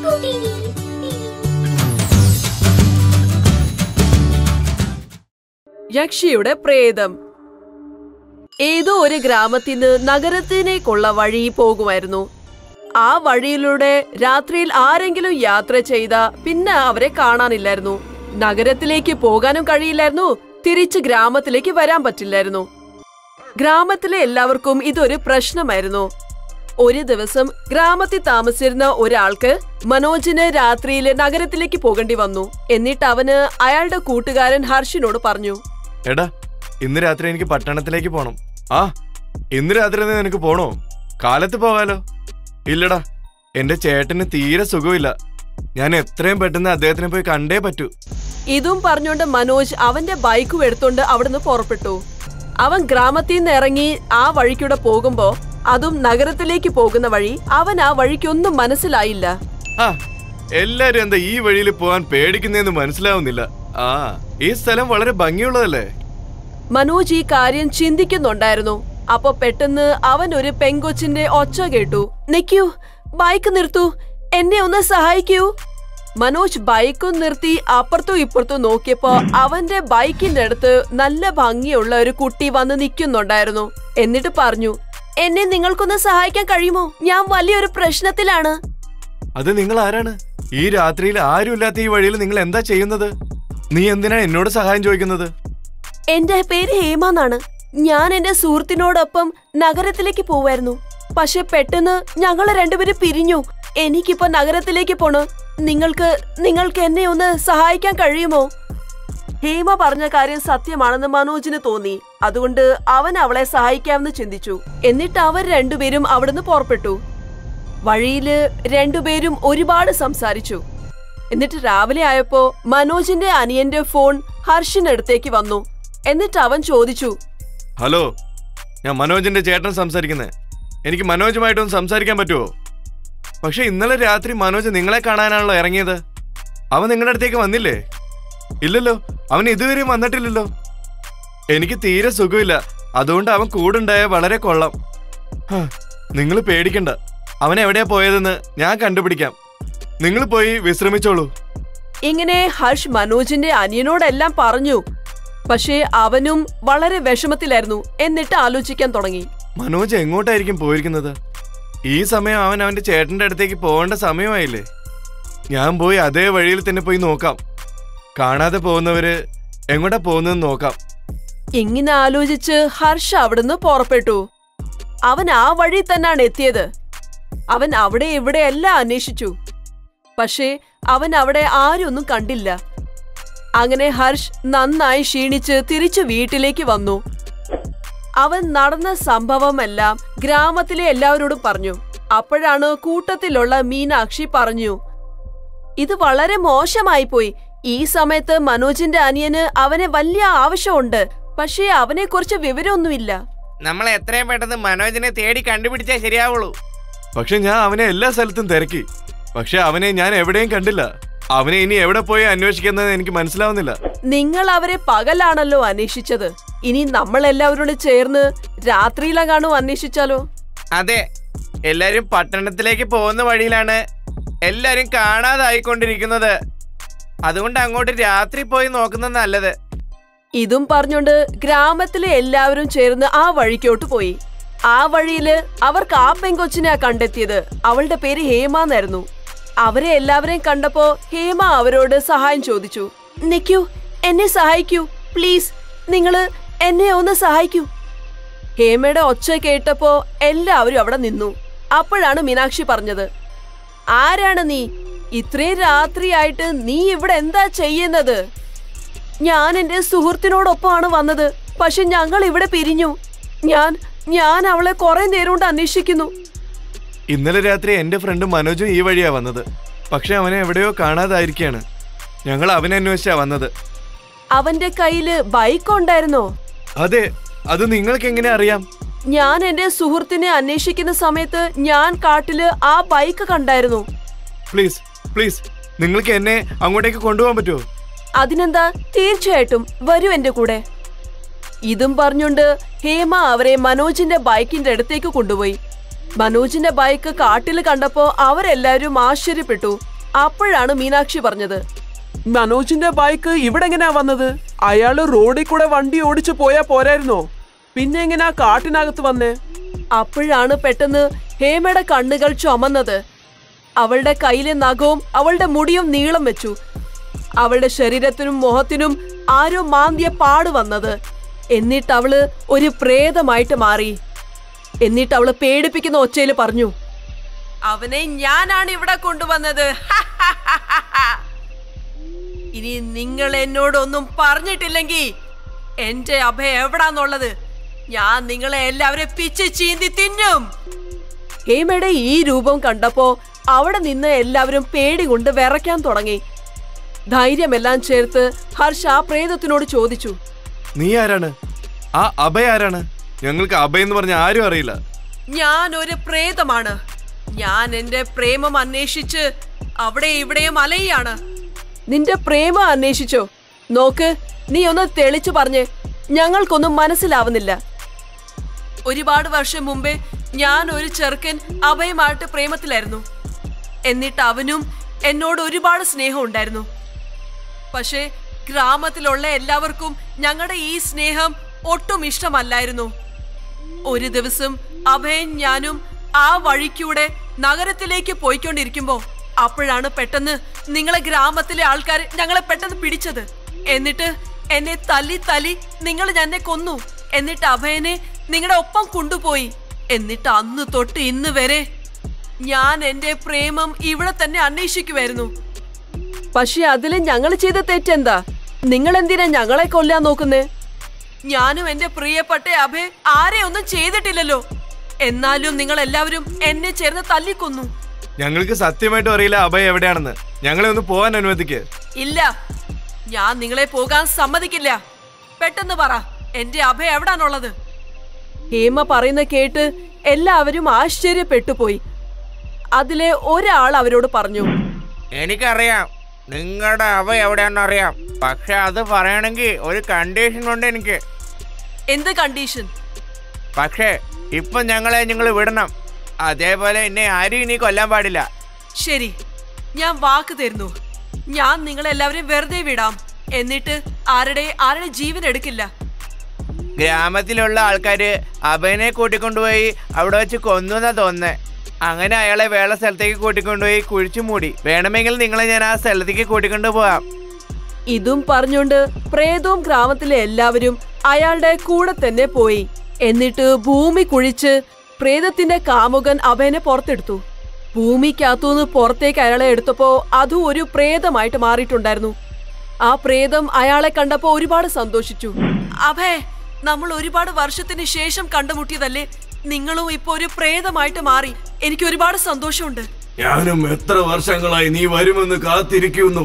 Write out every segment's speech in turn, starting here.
യക്ഷിയുടെ പ്രേതം ഏതോ ഒരു ഗ്രാമത്തിൽ നിന്ന് നഗരത്തിലേക്കുള്ള വഴി പോകുമായിരുന്നു ആ വഴിയിലൂടെ രാത്രിയിൽ ആരെങ്കിലും യാത്ര ചെയ്ത പിന്നെ അവരെ കാണാനില്ലായിരുന്നു നഗരത്തിലേക്ക് പോകാനും കഴിയില്ലായിരുന്നു തിരിച്ച് ഗ്രാമത്തിലേക്ക് വരാൻ പറ്റില്ലായിരുന്നു ഗ്രാമത്തിലെ എല്ലാവർക്കും ഇതൊരു പ്രശ്നമായിരുന്നു ഒരു ദിവസം ഗ്രാമത്തിൽ താമസിച്ചിരുന്ന ഒരാൾക്ക് മനോജിന് രാത്രിയിൽ നഗരത്തിലേക്ക് പോകേണ്ടി വന്നു എന്നിട്ട് അവന് അയാളുടെ കൂട്ടുകാരൻ ഹർഷിനോട് പറഞ്ഞു എടാ ഇന്ന് രാത്രി എനിക്ക് പട്ടണത്തിലേക്ക് പോണം ആ ഇന്ന് രാത്രി നിനക്ക് പോണോ കാലത്ത് പോകാലോ ഇല്ലടാ എന്റെ ചേട്ടന് തീരെ സുഖമില്ല ഞാൻ എത്രയും പെട്ടെന്ന് അദ്ദേഹത്തിനെ പോയി കണ്ടേ പറ്റൂ ഇതും പറഞ്ഞുകൊണ്ട് മനോജ് അവന്റെ ബൈക്കും എടുത്തോണ്ട് അവിടുന്ന് പുറപ്പെട്ടു അവൻ ഗ്രാമത്തിൽ നിന്ന് ഇറങ്ങി ആ വഴിക്കൂടെ പോകുമ്പോ അതും നഗരത്തിലേക്ക് പോകുന്ന വഴി അവൻ ആ വഴിക്കൊന്നും മനസ്സിലായില്ല ആ എല്ലാരും എന്താ ഈ വഴിയിൽ പോകാൻ പേടിക്കുന്നതെന്ന് മനസ്സിലാവുന്നില്ല ആ ഈ സ്ഥലം വളരെ ഭംഗിയുള്ളതല്ലേ മനോജ് ഈ കാര്യം ചിന്തിക്കുന്നുണ്ടായിരുന്നു അപ്പൊ പെട്ടെന്ന് അവൻ ഒരു പെങ്കൊച്ചിന്റെ ഒച്ച കേട്ടു നിക്കൂ ബൈക്ക് നിർത്തൂ എന്നെ ഒന്ന് സഹായിക്കൂ മനോജ് ബൈക്കും നിർത്തി അപ്പുറത്തും ഇപ്പുറത്തും നോക്കിയപ്പോ അവന്റെ ബൈക്കിന്റെ അടുത്ത് നല്ല ഭംഗിയുള്ള ഒരു കുട്ടി വന്ന് നിൽക്കുന്നുണ്ടായിരുന്നു എന്നിട്ട് പറഞ്ഞു എന്നെ നിങ്ങൾക്കൊന്ന് സഹായിക്കാൻ കഴിയുമോ ഞാൻ വലിയൊരു പ്രശ്നത്തിലാണ് അത് നിങ്ങൾ ആരാണ് ഈ രാത്രിയിൽ ആരുമില്ലാത്ത ഈ വഴിയിൽ നിങ്ങൾ എന്താ ചെയ്യുന്നത് നീ എന്തിനാ എന്നോട് സഹായം ചോദിക്കുന്നത് എന്റെ പേര് ഹേമ എന്നാണ് ഞാൻ എന്റെ സുഹൃത്തിനോടൊപ്പം നഗരത്തിലേക്ക് പോവായിരുന്നു പക്ഷെ പെട്ടെന്ന് ഞങ്ങൾ രണ്ടുപേരും പിരിഞ്ഞു എനിക്കിപ്പോ നഗരത്തിലേക്ക് പോണു നിങ്ങൾക്ക് നിങ്ങൾക്ക് എന്നെ ഒന്ന് സഹായിക്കാൻ കഴിയുമോ ഹേമ പറഞ്ഞ കാര്യം സത്യമാണെന്ന് മനോജിന് തോന്നി അതുകൊണ്ട് അവൻ അവളെ സഹായിക്കാമെന്ന് ചിന്തിച്ചു എന്നിട്ട് അവർ രണ്ടുപേരും അവിടുന്ന് പുറപ്പെട്ടു വഴിയില് രണ്ടുപേരും ഒരുപാട് സംസാരിച്ചു എന്നിട്ട് രാവിലെ ആയപ്പോ മനോജിന്റെ അനിയന്റെ ഫോൺ ഹർഷിനടുത്തേക്ക് വന്നു എന്നിട്ട് അവൻ ചോദിച്ചു ഹലോ ഞാൻ മനോജിന്റെ ചേട്ടൻ സംസാരിക്കുന്നത് എനിക്ക് മനോജുമായിട്ടൊന്ന് സംസാരിക്കാൻ പറ്റുമോ പക്ഷെ ഇന്നലെ രാത്രി മനോജ് നിങ്ങളെ കാണാനാണല്ലോ ഇറങ്ങിയത് അവൻ നിങ്ങളുടെ അടുത്തേക്ക് വന്നില്ലേ ഇല്ലല്ലോ അവൻ ഇതുവരെയും വന്നിട്ടില്ലല്ലോ എനിക്ക് തീരെ സുഖമില്ല അതുകൊണ്ട് അവൻ കൂടുണ്ടായ വളരെ കൊള്ളാം നിങ്ങൾ പേടിക്കണ്ട അവൻ എവിടെയാ പോയതെന്ന് ഞാൻ കണ്ടുപിടിക്കാം നിങ്ങൾ പോയി വിശ്രമിച്ചോളൂ ഇങ്ങനെ ഹർഷ് മനോജിന്റെ അനിയനോടെല്ലാം പറഞ്ഞു പക്ഷേ അവനും വളരെ വിഷമത്തിലായിരുന്നു എന്നിട്ട് ആലോചിക്കാൻ തുടങ്ങി മനോജ് എങ്ങോട്ടായിരിക്കും പോയിരിക്കുന്നത് ഈ സമയം അവൻ അവന്റെ ചേട്ടന്റെ അടുത്തേക്ക് പോകേണ്ട സമയമായില്ലേ ഞാൻ പോയി അതേ വഴിയിൽ തന്നെ പോയി നോക്കാം കാണാതെ പോകുന്നവര് എങ്ങോട്ടാ പോകുന്നതെന്ന് നോക്കാം ഇങ്ങനെ ആലോചിച്ച് ഹർഷ് അവിടുന്ന് പുറപ്പെട്ടു അവൻ ആ വഴി തന്നെയാണ് എത്തിയത് അവൻ അവിടെ ഇവിടെ എല്ലാം അന്വേഷിച്ചു പക്ഷേ അവൻ അവിടെ ആരും ഒന്നും കണ്ടില്ല അങ്ങനെ ഹർഷ് നന്നായി ക്ഷീണിച്ച് തിരിച്ചു വീട്ടിലേക്ക് വന്നു അവൻ നടന്ന സംഭവമെല്ലാം ഗ്രാമത്തിലെ എല്ലാവരോടും പറഞ്ഞു അപ്പോഴാണ് കൂട്ടത്തിലുള്ള മീനാക്ഷി പറഞ്ഞു ഇത് വളരെ മോശമായി പോയി ഈ സമയത്ത് മനോജിന്റെ അനിയന് അവനെ വലിയ ആവശ്യമുണ്ട് പക്ഷേ അവനെക്കുറിച്ച് വിവരമൊന്നുമില്ല നമ്മൾ എത്രയും പെട്ടെന്ന് മനോജിനെ തേടി കണ്ടുപിടിച്ചാൽ ശരിയാവുള്ളൂ പക്ഷെ ഞാൻ അവനെ എല്ലാ സ്ഥലത്തും തിരക്കി പക്ഷെ അവനെ ഞാൻ എവിടെയും കണ്ടില്ല അവനെ ഇനി എവിടെ പോയി അന്വേഷിക്കുന്നത് എനിക്ക് മനസ്സിലാവുന്നില്ല നിങ്ങൾ അവരെ പകലാണല്ലോ അന്വേഷിച്ചത് ഇനി നമ്മൾ എല്ലാവരോട് ചേർന്ന് രാത്രിയിലെങ്ങാണോ അന്വേഷിച്ചാലോ അതെ എല്ലാരും പട്ടണത്തിലേക്ക് പോകുന്ന വഴിയിലാണ് എല്ലാരും കാണാതായിക്കൊണ്ടിരിക്കുന്നത് അതുകൊണ്ട് അങ്ങോട്ട് രാത്രി പോയി നോക്കുന്നത് നല്ലത് ഇതും പറഞ്ഞുകൊണ്ട് ഗ്രാമത്തിലെ എല്ലാവരും ചേർന്ന് ആ വഴിക്കോട്ട് പോയി ആ വഴിയില് അവർക്ക് ആ പെങ്കൊച്ചിനെയാ കണ്ടെത്തിയത് അവളുടെ പേര് ഹേമ എന്നായിരുന്നു അവരെ എല്ലാവരെയും കണ്ടപ്പോ ഹേമ അവരോട് സഹായം ചോദിച്ചു നിക്കൂ എന്നെ സഹായിക്കൂ പ്ലീസ് നിങ്ങള് എന്നെ ഒന്ന് സഹായിക്കൂ ഹേമയുടെ ഒച്ച കേട്ടപ്പോ എല്ലാവരും അവിടെ നിന്നു അപ്പോഴാണ് മീനാക്ഷി പറഞ്ഞത് ആരാണ് നീ ഇത്രയും രാത്രിയായിട്ട് നീ ഇവിടെ എന്താ ചെയ്യുന്നത് ഞാൻ എന്റെ സുഹൃത്തിനോടൊപ്പമാണ് വന്നത് പക്ഷെ ഞങ്ങൾ ഇവിടെ പിരിഞ്ഞു ഞാൻ ഞാൻ അവളെ കുറെ നേരം കൊണ്ട് അന്വേഷിക്കുന്നു ഇന്നലെ രാത്രി എന്റെ ഫ്രണ്ട് മനോജും ഈ വഴിയാ വന്നത് പക്ഷെ അവനെ എവിടെയോ കാണാതായിരിക്കാണ് ഞങ്ങൾ അവനെ അന്വേഷിച്ചാ വന്നത് അവന്റെ കയ്യില് ബൈക്ക് ഉണ്ടായിരുന്നോ അതെ അത് നിങ്ങൾക്ക് എങ്ങനെ അറിയാം ഞാൻ എന്റെ സുഹൃത്തിനെ അന്വേഷിക്കുന്ന സമയത്ത് ഞാൻ കാട്ടില് ആ ബൈക്ക് കണ്ടായിരുന്നു പ്ലീസ് പ്ലീസ് നിങ്ങൾക്ക് എന്നെ അങ്ങോട്ടേക്ക് കൊണ്ടുപോകാൻ പറ്റുമോ അതിനെന്താ തീർച്ചയായിട്ടും വരൂ എന്റെ കൂടെ ഇതും പറഞ്ഞുകൊണ്ട് ഹേമ അവരെ മനോജിന്റെ ബൈക്കിന്റെ അടുത്തേക്ക് കൊണ്ടുപോയി മനോജിന്റെ ബൈക്ക് കാട്ടിൽ കണ്ടപ്പോ അവരെല്ലാരും ആശ്ചര്യപ്പെട്ടു അപ്പോഴാണ് മീനാക്ഷി പറഞ്ഞത് മനോജിന്റെ ബൈക്ക് ഇവിടെ എങ്ങനെയാ വന്നത് അയാള് റോഡിൽ കൂടെ വണ്ടി ഓടിച്ചു പോയാ പോരായിരുന്നോ പിന്നെ എങ്ങനെയാ കാട്ടിനകത്ത് വന്നേ അപ്പോഴാണ് പെട്ടെന്ന് ഹേമയുടെ കണ്ണുകൾ ചുമന്നത് അവളുടെ കയ്യിലെ നഖവും അവളുടെ മുടിയും നീളം വെച്ചു അവളുടെ ശരീരത്തിനും മുഖത്തിനും ആരോ മാന്തിയ പാട് വന്നത് എന്നിട്ട് അവള് ഒരു പ്രേതമായിട്ട് മാറി എന്നിട്ട് അവള് പേടിപ്പിക്കുന്ന ഒച്ചയിൽ പറഞ്ഞു അവനെ ഞാനാണ് ഇവിടെ കൊണ്ടുവന്നത് ഇനി നിങ്ങൾ എന്നോടൊന്നും പറഞ്ഞിട്ടില്ലെങ്കിൽ എന്റെ അഭയ എവിടാന്നുള്ളത് ഞാൻ നിങ്ങളെ എല്ലാവരെ പിച്ച് ചീന്തി തിന്നും ഹേമയുടെ ഈ രൂപം കണ്ടപ്പോ അവിടെ നിന്ന് എല്ലാവരും പേടി കൊണ്ട് വിറയ്ക്കാൻ തുടങ്ങി ധൈര്യമെല്ലാം ചേർത്ത് ഹർഷ ആ പ്രേതത്തിനോട് ചോദിച്ചു നീ ആരാണ് ആ അഭയ ആരാണ് ഞങ്ങൾക്ക് അഭയ എന്ന് പറഞ്ഞ ആരും അറിയില്ല ഞാൻ ഒരു പ്രേതമാണ് ഞാൻ എന്റെ പ്രേമം അന്വേഷിച്ച് അവിടെ ഇവിടെയും അലയാണ് നിന്റെ പ്രേമം അന്വേഷിച്ചോ നോക്ക് നീ ഒന്ന് തെളിച്ചു പറഞ്ഞ് ഞങ്ങൾക്കൊന്നും മനസ്സിലാവുന്നില്ല ഒരുപാട് വർഷം മുമ്പേ ഞാൻ ഒരു ചെറുക്കൻ അഭയമായിട്ട് പ്രേമത്തിലായിരുന്നു എന്നിട്ട് അവനും എന്നോട് ഒരുപാട് സ്നേഹം ഉണ്ടായിരുന്നു പക്ഷേ ഗ്രാമത്തിലുള്ള എല്ലാവർക്കും ഞങ്ങളുടെ ഈ സ്നേഹം ഒട്ടും ഇഷ്ടമല്ലായിരുന്നു ഒരു ദിവസം അഭയൻ ഞാനും ആ വഴിക്കൂടെ നഗരത്തിലേക്ക് പോയിക്കൊണ്ടിരിക്കുമ്പോ അപ്പോഴാണ് പെട്ടെന്ന് നിങ്ങളെ ഗ്രാമത്തിലെ ആൾക്കാർ ഞങ്ങളെ പെട്ടെന്ന് പിടിച്ചത് എന്നിട്ട് എന്നെ തല്ലി തല്ലി നിങ്ങൾ എന്നെ കൊന്നു എന്നിട്ട് അഭയനെ നിങ്ങളുടെ ഒപ്പം കൊണ്ടുപോയി എന്നിട്ട് അന്ന് തൊട്ട് ഇന്ന് വരെ ഞാൻ എന്റെ പ്രേമം ഇവിടെ തന്നെ അന്വേഷിക്കുമായിരുന്നു പക്ഷെ അതില് ഞങ്ങൾ ചെയ്ത തെറ്റെന്താ നിങ്ങൾ എന്തിനാ ഞങ്ങളെ കൊല്ലാൻ നോക്കുന്നേ ഞാനും എന്റെ പ്രിയപ്പെട്ട അഭയ് ആരെ ഒന്നും ചെയ്തിട്ടില്ലല്ലോ എന്നാലും നിങ്ങൾ എല്ലാവരും എന്നെ ചേർന്ന് തല്ലിക്കൊന്നു ഞങ്ങൾക്ക് സത്യമായിട്ടും അറിയില്ല അഭയ എവിടെയാണെന്ന് ഞങ്ങളെ ഒന്ന് പോകാൻ അനുവദിക്ക് ഇല്ല ഞാൻ നിങ്ങളെ പോകാൻ സമ്മതിക്കില്ല പെട്ടെന്ന് പറ എന്റെ അഭയ എവിടാണുള്ളത് ഹേമ പറയുന്ന കേട്ട് എല്ലാവരും ആശ്ചര്യപ്പെട്ടു പോയി അതിലെ ഒരാൾ അവരോട് പറഞ്ഞു എനിക്കറിയാം നിങ്ങളുടെ അവ എവിടെയാണെന്ന് അറിയാം പക്ഷെ അത് പറയണമെങ്കിൽ ഒരു കണ്ടീഷൻ ഉണ്ട് എനിക്ക് എന്ത് കണ്ടീഷൻ പക്ഷേ ഇപ്പൊ ഞങ്ങളെ നിങ്ങൾ വിടണം അതേപോലെ എന്നെ ആരും ഇനി കൊല്ലാൻ പാടില്ല ശരി ഞാൻ വാക്ക് തരുന്നു ഞാൻ നിങ്ങളെല്ലാവരെയും വെറുതെ വിടാം എന്നിട്ട് ആരുടെ ആരുടെ ജീവൻ എടുക്കില്ല ഗ്രാമത്തിലുള്ള ആൾക്കാര് അഭയനെ കൂട്ടിക്കൊണ്ടുപോയി അവിടെ വെച്ച് കൊന്നു എന്നാ തോന്നുന്നേ അങ്ങനെ അയാളെ വേറെ സ്ഥലത്തേക്ക് കൂട്ടിക്കൊണ്ടുപോയി കുഴിച്ചു മൂടി വേണമെങ്കിൽ നിങ്ങളെ ഞാൻ ആ സ്ഥലത്തേക്ക് കൂട്ടിക്കൊണ്ടു പോവാം ഇതും പറഞ്ഞുകൊണ്ട് പ്രേതവും ഗ്രാമത്തിലെ എല്ലാവരും അയാളുടെ കൂടെ തന്നെ പോയി എന്നിട്ട് ഭൂമി കുഴിച്ച് പ്രേതത്തിന്റെ കാമുകൻ അഭയനെ പുറത്തെടുത്തു ഭൂമിക്കകത്തുനിന്ന് പുറത്തേക്ക് അയാളെ എടുത്തപ്പോ അതും ഒരു പ്രേതമായിട്ട് മാറിയിട്ടുണ്ടായിരുന്നു ആ പ്രേതം അയാളെ കണ്ടപ്പോ ഒരുപാട് സന്തോഷിച്ചു അഭയ് നമ്മൾ ഒരുപാട് വർഷത്തിന് ശേഷം കണ്ടുമുട്ടിയതല്ലേ നിങ്ങളും ഇപ്പൊ ഒരു പ്രേതമായിട്ട് മാറി എനിക്ക് ഒരുപാട് സന്തോഷമുണ്ട് ഞാനും എത്ര വർഷങ്ങളായി നീ വരുമെന്ന് കാത്തിരിക്കുന്നു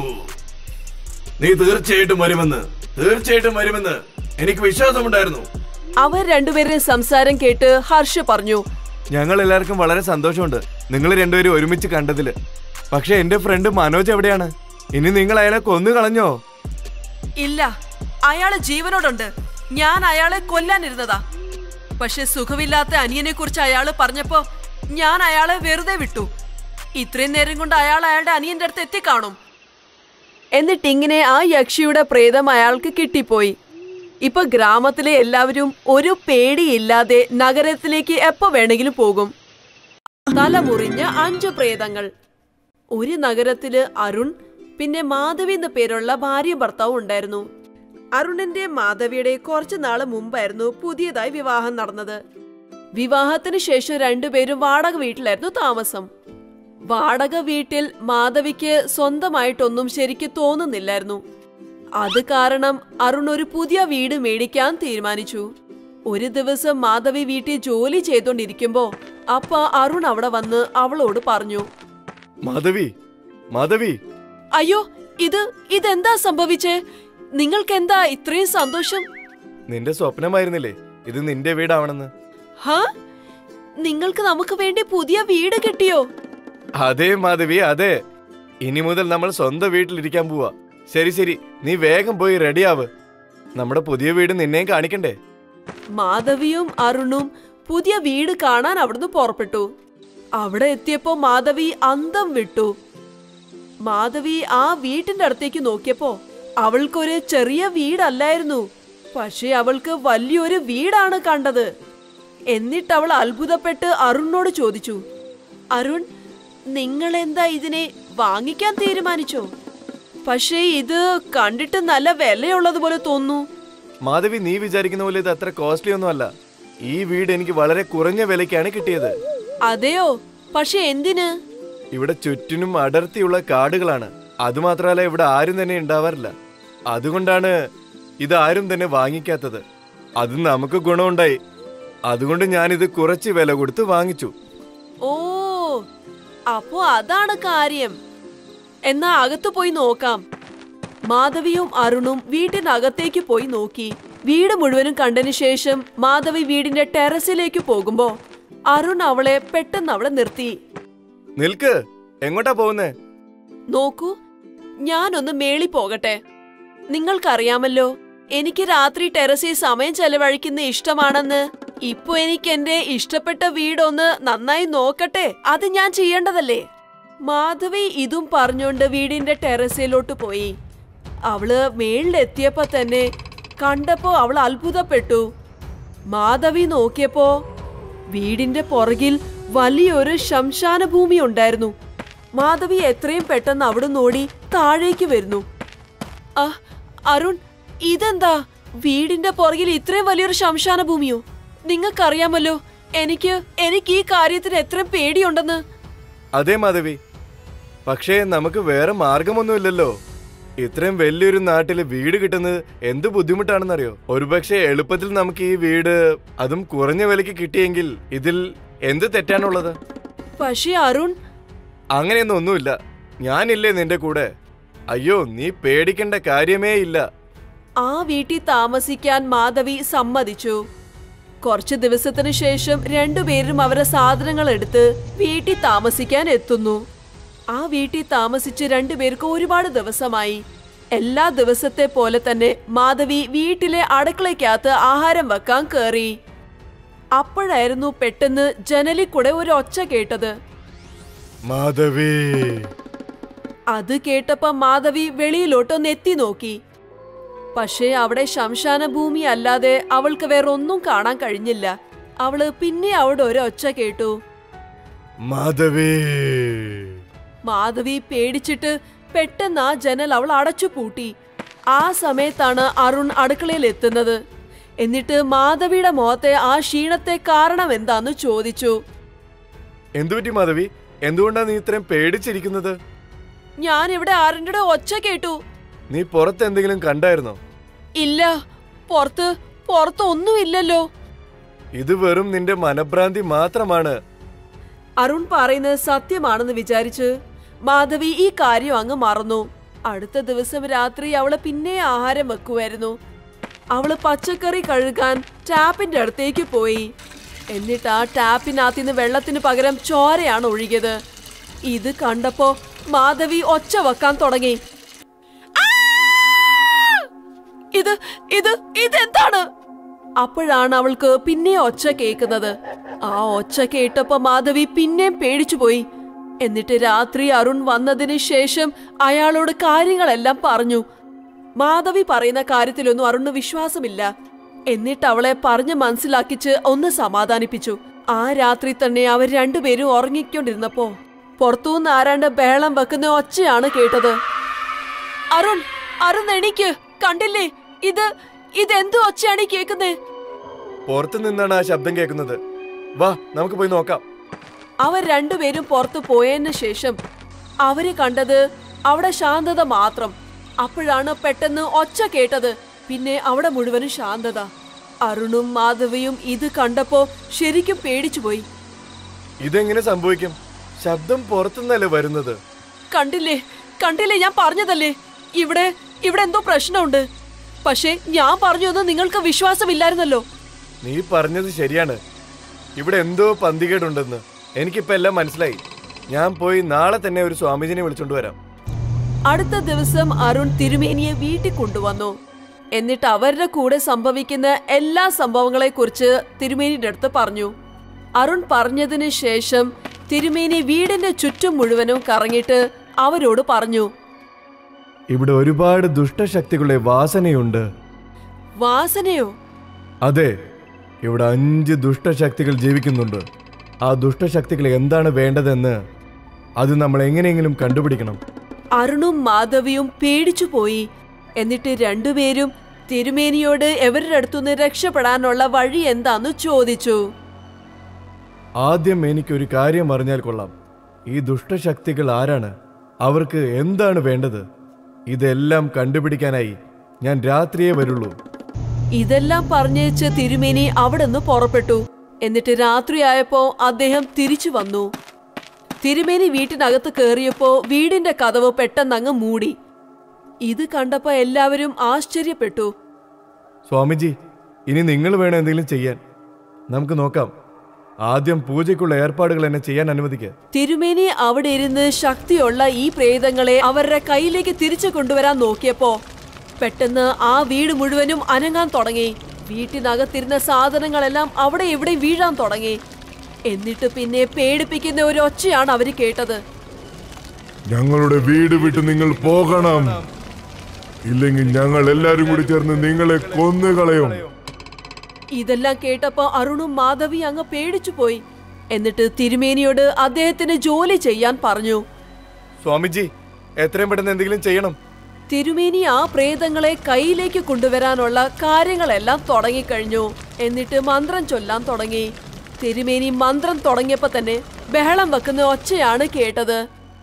നീ തീർച്ചയായിട്ടും വരുമെന്ന് തീർച്ചയായിട്ടും വരുമെന്ന് എനിക്ക് വിശ്വാസമുണ്ടായിരുന്നു അവർ രണ്ടുപേരുടെയും സംസാരം കേട്ട് ഹർഷ പറഞ്ഞു ഞങ്ങൾ എല്ലാവർക്കും വളരെ സന്തോഷമുണ്ട് നിങ്ങൾ രണ്ടുപേരും ഒരുമിച്ച് കണ്ടതില് പക്ഷെ എന്റെ ഫ്രണ്ട് മനോജ് എവിടെയാണ് ഇനി നിങ്ങൾ അയാളെ കൊന്നു കളഞ്ഞോ ഇല്ല അയാള് ജീവനോടുണ്ട് ഞാൻ അയാളെ കൊല്ലാനിരുന്നതാ പക്ഷെ സുഖമില്ലാത്ത അനിയനെ കുറിച്ച് അയാള് പറഞ്ഞപ്പോ ഞാൻ അയാളെ വെറുതെ വിട്ടു ഇത്രയും നേരം കൊണ്ട് അയാൾ അയാളുടെ അനിയന്റെ അടുത്ത് എത്തിക്കാണും എന്നിട്ട് ഇങ്ങനെ ആ യക്ഷിയുടെ പ്രേതം അയാൾക്ക് കിട്ടിപ്പോയി ഇപ്പൊ ഗ്രാമത്തിലെ എല്ലാവരും ഒരു പേടിയില്ലാതെ നഗരത്തിലേക്ക് എപ്പോ വേണമെങ്കിലും പോകും തലമുറിഞ്ഞ അഞ്ചു പ്രേതങ്ങൾ ഒരു നഗരത്തില് അരുൺ പിന്നെ മാധവി എന്ന പേരുള്ള ഭാര്യ ഭർത്താവും ഉണ്ടായിരുന്നു അരുണിന്റെ മാധവിയുടെ കുറച്ചു നാള് മുമ്പായിരുന്നു പുതിയതായി വിവാഹം നടന്നത് വിവാഹത്തിന് ശേഷം രണ്ടുപേരും വാടക വീട്ടിലായിരുന്നു താമസം വാടക വീട്ടിൽ മാധവിക്ക് സ്വന്തമായിട്ടൊന്നും ശരിക്ക് തോന്നുന്നില്ലായിരുന്നു അത് കാരണം അരുൺ ഒരു പുതിയ വീട് മേടിക്കാൻ തീരുമാനിച്ചു ഒരു ദിവസം മാധവി വീട്ടിൽ ജോലി ചെയ്തോണ്ടിരിക്കുമ്പോ അപ്പ അരുൺ അവിടെ വന്ന് അവളോട് പറഞ്ഞു മാധവി മാധവി അയ്യോ ഇത് ഇതെന്താ സംഭവിച്ചേ നിങ്ങൾക്ക് എന്താ ഇത്രയും സന്തോഷം നിന്റെ സ്വപ്നമായിരുന്നില്ലേ ഇത് നിന്റെ വീടാവണമെന്ന് ഹാ നിങ്ങൾക്ക് നമുക്ക് വേണ്ടി പുതിയ വീട് കിട്ടിയോ അതെ മാധവി അതെ ഇനി മുതൽ നമ്മൾ സ്വന്തം വീട്ടിലിരിക്കാൻ പോവാ ശരി ശരി നീ വേഗം പോയി റെഡിയാവ് നമ്മുടെ പുതിയ വീട് നിന്നെയും കാണിക്കണ്ടേ മാധവിയും അരുണും പുതിയ വീട് കാണാൻ അവിടുന്ന് പുറപ്പെട്ടു അവിടെ എത്തിയപ്പോ മാധവി അന്തം വിട്ടു മാധവി ആ വീട്ടിന്റെ അടുത്തേക്ക് നോക്കിയപ്പോ അവൾക്കൊരു ചെറിയ വീടല്ലായിരുന്നു പക്ഷെ അവൾക്ക് വലിയൊരു വീടാണ് കണ്ടത് എന്നിട്ട് അവൾ അത്ഭുതപ്പെട്ട് അരുണിനോട് ചോദിച്ചു അരുൺ നിങ്ങൾ എന്താ ഇതിനെ വാങ്ങിക്കാൻ തീരുമാനിച്ചോ പക്ഷേ ഇത് കണ്ടിട്ട് നല്ല വിലയുള്ളതുപോലെ തോന്നുന്നു മാധവി നീ വിചാരിക്കുന്ന പോലെ ഇത് അത്ര കോസ്റ്റ്ലി ഒന്നും അല്ല ഈ വീട് എനിക്ക് വളരെ കുറഞ്ഞ വിലയ്ക്കാണ് കിട്ടിയത് അതെയോ പക്ഷെ എന്തിന് ഇവിടെ ചുറ്റിനും അടർത്തിയുള്ള കാടുകളാണ് അതുമാത്രമല്ല ഇവിടെ ആരും തന്നെ ഉണ്ടാവാറില്ല അതുകൊണ്ടാണ് ഇത് ആരും തന്നെ വാങ്ങിക്കാത്തത് അത് നമുക്ക് ഗുണമുണ്ടായി അതുകൊണ്ട് ഞാനിത് കുറച്ച് വില കൊടുത്ത് വാങ്ങിച്ചു ഓ അപ്പോ അതാണ് കാര്യം എന്നാ അകത്ത് പോയി നോക്കാം മാധവിയും അരുണും വീട്ടിനകത്തേക്ക് പോയി നോക്കി വീട് മുഴുവനും കണ്ടതിന് ശേഷം മാധവി വീടിന്റെ ടെറസിലേക്ക് പോകുമ്പോ അരുൺ അവളെ പെട്ടെന്ന് അവിടെ നിർത്തി നിൽക്ക് എങ്ങോട്ടാ പോകുന്നേ നോക്കൂ ഞാനൊന്ന് മേളി പോകട്ടെ നിങ്ങൾക്കറിയാമല്ലോ എനിക്ക് രാത്രി ടെറസിൽ സമയം ചെലവഴിക്കുന്ന ഇഷ്ടമാണെന്ന് ഇപ്പൊ എനിക്ക് എന്റെ ഇഷ്ടപ്പെട്ട വീടൊന്ന് നന്നായി നോക്കട്ടെ അത് ഞാൻ ചെയ്യേണ്ടതല്ലേ മാധവി ഇതും പറഞ്ഞുകൊണ്ട് വീടിന്റെ ടെറസിലോട്ട് പോയി അവള് മേളിലെത്തിയപ്പോ തന്നെ കണ്ടപ്പോ അവൾ അത്ഭുതപ്പെട്ടു മാധവി നോക്കിയപ്പോ വീടിന്റെ പുറകിൽ വലിയൊരു ശംശാന ഭൂമി ഉണ്ടായിരുന്നു മാധവി എത്രയും പെട്ടെന്ന് അവിടെ ഓടി താഴേക്ക് വരുന്നു ആ, അരുൺ ഇതെന്താ വീടിന്റെ പുറകിൽ ഇത്രയും വലിയൊരു ശംശാന ഭൂമിയോ നിങ്ങൾക്കറിയാമല്ലോ എനിക്ക് എനിക്ക് ഈ കാര്യത്തിന് എത്രയും പേടിയുണ്ടെന്ന് അതെ മാധവി പക്ഷേ നമുക്ക് വേറെ മാർഗമൊന്നുമില്ലല്ലോ ഇത്രയും വലിയൊരു നാട്ടില് വീട് കിട്ടുന്നത് എന്ത് ബുദ്ധിമുട്ടാണെന്നറിയോ ഒരുപക്ഷെ എളുപ്പത്തിൽ നമുക്ക് ഈ വീട് അതും കുറഞ്ഞ വിലയ്ക്ക് കിട്ടിയെങ്കിൽ ഇതിൽ എന്ത് തെറ്റാണുള്ളത് പക്ഷേ അരുൺ അങ്ങനെയൊന്നും ഒന്നുമില്ല ഞാനില്ലേ നിന്റെ കൂടെ അയ്യോ നീ പേടിക്കേണ്ട കാര്യമേ ഇല്ല ആ വീട്ടിൽ താമസിക്കാൻ മാധവി സമ്മതിച്ചു കുറച്ചു ദിവസത്തിനു ശേഷം രണ്ടുപേരും അവരുടെ സാധനങ്ങൾ എടുത്ത് വീട്ടിൽ താമസിക്കാൻ എത്തുന്നു ആ വീട്ടിൽ താമസിച്ച് രണ്ടുപേർക്ക് ഒരുപാട് ദിവസമായി എല്ലാ ദിവസത്തെ പോലെ തന്നെ മാധവി വീട്ടിലെ അടുക്കളയ്ക്കകത്ത് ആഹാരം വെക്കാൻ കയറി അപ്പോഴായിരുന്നു പെട്ടെന്ന് ജനലിൽ കൂടെ ഒരു ഒച്ച കേട്ടത് മാധവി അത് കേട്ടപ്പോ മാധവി വെളിയിലോട്ടൊന്ന് എത്തി നോക്കി പക്ഷേ അവിടെ ശംശാന ഭൂമി അല്ലാതെ അവൾക്ക് വേറെ ഒന്നും കാണാൻ കഴിഞ്ഞില്ല അവള് പിന്നെ അവിടെ ഒരു ഒച്ച കേട്ടു മാധവി മാധവി പേടിച്ചിട്ട് പെട്ടെന്ന് ആ ജനൽ അവൾ അടച്ചു പൂട്ടി ആ സമയത്താണ് അരുൺ അടുക്കളയിൽ എത്തുന്നത് എന്നിട്ട് മാധവിയുടെ മുഖത്തെ ആ ക്ഷീണത്തെ കാരണം എന്താന്ന് ചോദിച്ചു എന്തുപറ്റി മാധവി എന്തുകൊണ്ടാ നീ ഇത്രയും പേടിച്ചിരിക്കുന്നത് ഞാൻ ഇവിടെ ആരുടെ ഒച്ച കേട്ടു നീ പുറത്ത് എന്തെങ്കിലും കണ്ടായിരുന്നോ ഇല്ല പുറത്ത് പുറത്ത് ഒന്നുമില്ലല്ലോ ഇത് വെറും നിന്റെ മനഭ്രാന്തി മാത്രമാണ് അരുൺ പറയുന്നത് സത്യമാണെന്ന് വിചാരിച്ച് മാധവി ഈ കാര്യം അങ്ങ് മറന്നു അടുത്ത ദിവസം രാത്രി അവള് പിന്നെ ആഹാരം വെക്കുമായിരുന്നു അവള് പച്ചക്കറി കഴുകാൻ ടാപ്പിന്റെ അടുത്തേക്ക് പോയി എന്നിട്ട് ആ ടാപ്പിനകത്ത് നിന്ന് വെള്ളത്തിന് പകരം ചോരയാണ് ഒഴുകിയത് ഇത് കണ്ടപ്പോ മാധവി ഒച്ച വെക്കാൻ തുടങ്ങി ഇത് ഇത് ഇതെന്താണ് അപ്പോഴാണ് അവൾക്ക് പിന്നെ ഒച്ച കേൾക്കുന്നത് ആ ഒച്ച കേട്ടപ്പോ മാധവി പിന്നെയും പേടിച്ചുപോയി എന്നിട്ട് രാത്രി അരുൺ വന്നതിന് ശേഷം അയാളോട് കാര്യങ്ങളെല്ലാം പറഞ്ഞു മാധവി പറയുന്ന കാര്യത്തിലൊന്നും അരുണിന് വിശ്വാസമില്ല എന്നിട്ട് അവളെ പറഞ്ഞ് മനസ്സിലാക്കിച്ച് ഒന്ന് സമാധാനിപ്പിച്ചു ആ രാത്രി തന്നെ അവർ രണ്ടുപേരും ഉറങ്ങിക്കൊണ്ടിരുന്നപ്പോ പുറത്തുനിന്ന് ആരാണ്ട് ബേളം വെക്കുന്ന ഒച്ചയാണ് കേട്ടത് അരുൺ അരുൺ എണീക്ക് കണ്ടില്ലേ ഇത് ഇതെന്ത് ഒച്ചയാണ് ഈ കേൾക്കുന്നേ പുറത്തു നിന്നാണ് ആ ശബ്ദം കേൾക്കുന്നത് വാ നമുക്ക് പോയി നോക്കാം അവർ രണ്ടുപേരും പുറത്തു പോയതിന് ശേഷം അവര് കണ്ടത് അവിടെ ശാന്തത മാത്രം അപ്പോഴാണ് പെട്ടെന്ന് ഒച്ച കേട്ടത് പിന്നെ അവിടെ മുഴുവനും ശാന്തത അരുണും മാധവിയും ഇത് കണ്ടപ്പോ ശരിക്കും പേടിച്ചുപോയി ഇതെങ്ങനെ സംഭവിക്കും ശബ്ദം പുറത്തുനിന്നല്ലേ വരുന്നത് കണ്ടില്ലേ കണ്ടില്ലേ ഞാൻ പറഞ്ഞതല്ലേ ഇവിടെ ഇവിടെ എന്തോ പ്രശ്നമുണ്ട് പക്ഷേ ഞാൻ പറഞ്ഞൊന്നും നിങ്ങൾക്ക് വിശ്വാസമില്ലായിരുന്നല്ലോ നീ പറഞ്ഞത് ശരിയാണ് ഇവിടെ എന്തോ പന്തികേടുണ്ടെന്ന് എനിക്കിപ്പോ എല്ലാം മനസ്സിലായി ഞാൻ പോയി നാളെ തന്നെ ഒരു സ്വാമിജിനെ വിളിച്ചോണ്ട് വരാം അടുത്ത ദിവസം അരുൺ തിരുമേനിയെ വീട്ടിൽ കൊണ്ടുവന്നു എന്നിട്ട് അവരുടെ കൂടെ സംഭവിക്കുന്ന എല്ലാ സംഭവങ്ങളെ കുറിച്ച് തിരുമേനിയുടെ അടുത്ത് പറഞ്ഞു അരുൺ പറഞ്ഞതിന് ശേഷം തിരുമേനി വീടിന്റെ ചുറ്റും മുഴുവനും കറങ്ങിയിട്ട് അവരോട് പറഞ്ഞു ഇവിടെ ഒരുപാട് ദുഷ്ടശക്തികളുടെ വാസനയുണ്ട് വാസനയോ അതെ ഇവിടെ അഞ്ച് ദുഷ്ടശക്തികൾ ജീവിക്കുന്നുണ്ട് ആ ദുഷ്ടശക്തികൾ എന്താണ് വേണ്ടതെന്ന് അത് നമ്മൾ എങ്ങനെയെങ്കിലും കണ്ടുപിടിക്കണം അരുണും മാധവിയും പേടിച്ചു പോയി എന്നിട്ട് രണ്ടുപേരും തിരുമേനിയോട് എവരുടെ അടുത്തുനിന്ന് രക്ഷപ്പെടാനുള്ള വഴി എന്താന്ന് ചോദിച്ചു ആദ്യം എനിക്കൊരു കാര്യം അറിഞ്ഞാൽ കൊള്ളാം ഈ ദുഷ്ടശക്തികൾ ആരാണ് അവർക്ക് എന്താണ് വേണ്ടത് ഇതെല്ലാം കണ്ടുപിടിക്കാനായി ഞാൻ രാത്രിയേ വരുള്ളൂ ഇതെല്ലാം പറഞ്ഞേച്ച് തിരുമേനി അവിടെ നിന്ന് പുറപ്പെട്ടു എന്നിട്ട് രാത്രിയായപ്പോ അദ്ദേഹം തിരിച്ചു വന്നു തിരുമേനി വീട്ടിനകത്ത് കയറിയപ്പോ വീടിന്റെ കതവ് പെട്ടെന്നങ്ങ് മൂടി ഇത് കണ്ടപ്പോ എല്ലാവരും ആശ്ചര്യപ്പെട്ടു സ്വാമിജി ഇനി നിങ്ങൾ വേണം എന്തെങ്കിലും ചെയ്യാൻ നമുക്ക് നോക്കാം ആദ്യം പൂജയ്ക്കുള്ള ഏർപ്പാടുകൾ എന്നെ ചെയ്യാൻ അനുവദിക്കുക തിരുമേനി അവിടെ ഇരുന്ന് ശക്തിയുള്ള ഈ പ്രേതങ്ങളെ അവരുടെ കയ്യിലേക്ക് തിരിച്ചു കൊണ്ടുവരാൻ നോക്കിയപ്പോ പെട്ടെന്ന് ആ വീട് മുഴുവനും അനങ്ങാൻ തുടങ്ങി വീട്ടിനകത്തിരുന്ന സാധനങ്ങളെല്ലാം അവിടെ ഇവിടെ വീഴാൻ തുടങ്ങി എന്നിട്ട് പിന്നെ പേടിപ്പിക്കുന്ന ഒരു ഒച്ചയാണ് അവര് കേട്ടത് ഞങ്ങളുടെ വീട് വിട്ട് നിങ്ങൾ പോകണം ഇല്ലെങ്കിൽ ഞങ്ങൾ എല്ലാരും കൂടി ചേർന്ന് നിങ്ങളെ കൊന്നുകളയും ഇതെല്ലാം കേട്ടപ്പോ അരുണും മാധവി അങ്ങ് പേടിച്ചു പോയി എന്നിട്ട് തിരുമേനിയോട് അദ്ദേഹത്തിന് ജോലി ചെയ്യാൻ പറഞ്ഞു സ്വാമിജി എത്രയും പെട്ടെന്ന് എന്തെങ്കിലും ചെയ്യണം തിരുമേനി ആ പ്രേതങ്ങളെ കയ്യിലേക്ക് കൊണ്ടുവരാനുള്ള കാര്യങ്ങളെല്ലാം തുടങ്ങിക്കഴിഞ്ഞു എന്നിട്ട് മന്ത്രം ചൊല്ലാൻ തുടങ്ങി തിരുമേനി മന്ത്രം തുടങ്ങിയപ്പോ തന്നെ ബഹളം വെക്കുന്ന ഒച്ചയാണ് കേട്ടത്